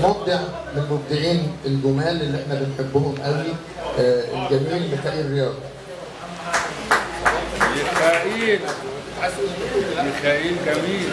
مبدع من المبدعين الجمال اللي احنا بنحبهم قوي آه، الجميل ميخائيل رياض ميخائيل ميخائيل جميل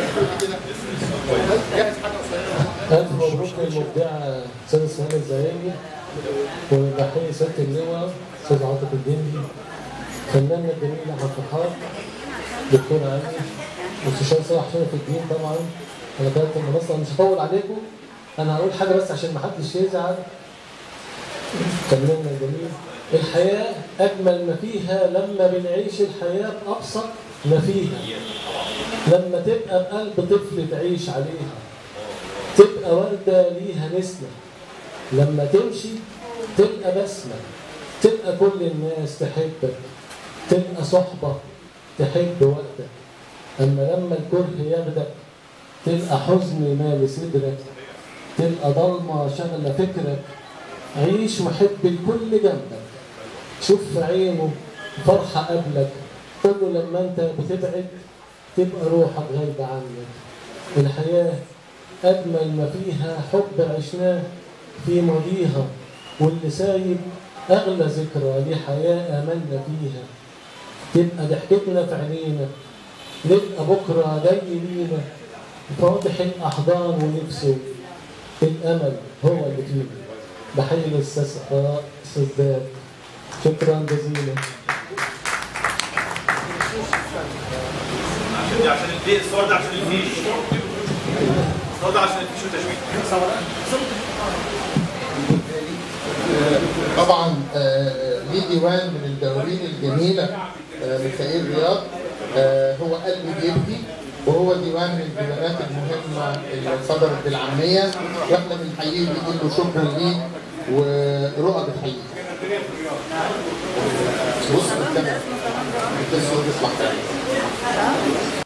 ألف مبروك للمبدعة أستاذ إسماعيل الزهيري وبحيي سيادة اللواء أستاذ عاطف الجندي فناننا الجميل أحمد فرحات دكتور علي مستشار صلاح شرف الدين طبعا أنا كانت المنصة مش هطول عليكم أنا هقول حاجة بس عشان محدش يزعل فناننا الجميل الحياة أجمل ما فيها لما بنعيش الحياة بأبسط ما فيها لما تبقى بقلب طفل تعيش عليها تبقى وردة ليها نسمة لما تمشي تبقى بسمة تبقى كل الناس تحبك تبقى صحبة تحب وقتك أما لما الكره ياخدك تبقى حزن مال صدرك تبقى ضلمة شغلة فكرك عيش وحب الكل جنبك شوف في عينه فرحة قبلك قول له لما انت بتبعد تبقى روحك غايبة عنك الحياة أجمل ما فيها حب عشناه في ماضيها واللي سايب أغلى ذكرى دي حياة آمنا فيها تبقى ضحكتنا في عينينا نبقى بكرة جاي لينا فاضح الأحضان ونفسه الأمل هو اللي فينا بحيي الأستاذ أستاذ داد شكرا جزيلا عشان دي عشان الفيش الصور ده عشان الفيش الصور ده عشان الفيش والتشويه طبعا آه، ليه ديوان من الدواوين الجميله آه، ميخائيل رياض آه، هو قلبي بيبكي وهو ديوان من الديوانات المهمه اللي صدرت بالعاميه واحنا بنحييه بنقول له شكرا ليه ورؤى بتحييه. بص في الكاميرا. بتصور تسمع كلام.